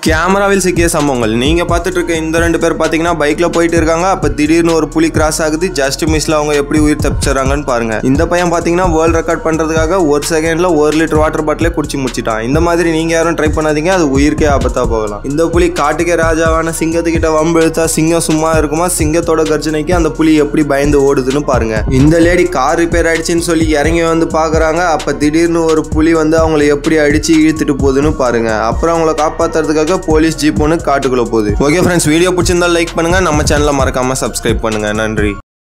கேமராவில் சிக்கிய சம்பவங்கள் நீங்க பார்த்துட்டு இருக்க இந்த ரெண்டு பேர் பாத்தீங்கன்னா பைக்ல போயிட்டு இருக்காங்க அப்ப திடீர்னு ஒரு புலி கிராஸ் ஆகுது ஜஸ்ட் மிஸ்ல அவங்க எப்படி உயிர் தப்பிச்சுறாங்கன்னு பாருங்க இந்த பையன் பாத்தீங்கன்னா வேர்ல்ட் ரெக்கார்ட் பண்றதுக்காக ஒரு செகண்ட்ல ஒரு லிட்டர் வாட்டர் பாட்டிலே குடிச்சு முடிச்சிட்டான் இந்த மாதிரி நீங்க யாரும் ட்ரை பண்ணாதீங்க அது உயிருக்கே ஆபத்தா போகலாம் இந்த புலி காட்டுக்கே ராஜாவான சிங்கத்துக்கிட்ட வம்பு இழுத்தா சிங்கம் சும்மா இருக்குமா சிங்கத்தோட கர்ஜனைக்கு அந்த புலி எப்படி பயந்து ஓடுதுன்னு பாருங்க இந்த லேடி கார் ரிப்பேர் ஆயிடுச்சுன்னு சொல்லி இறங்கி வந்து பாக்குறாங்க அப்ப திடீர்னு ஒரு புலி வந்து அவங்கள எப்படி அடிச்சு இழுத்துட்டு போகுதுன்னு பாருங்க அப்புறம் அவங்கள காப்பாத்துறதுக்காக போலீஸ் ஜீப் ஒன்று காட்டுக்குள்ள போகுது ஓகே ஃப்ரெண்ட்ஸ் வீடியோ பிடிச்சிருந்தா லைக் பண்ணுங்க நம்ம சேனலை மறக்காம சப்ஸ்கிரைப் பண்ணுங்க நன்றி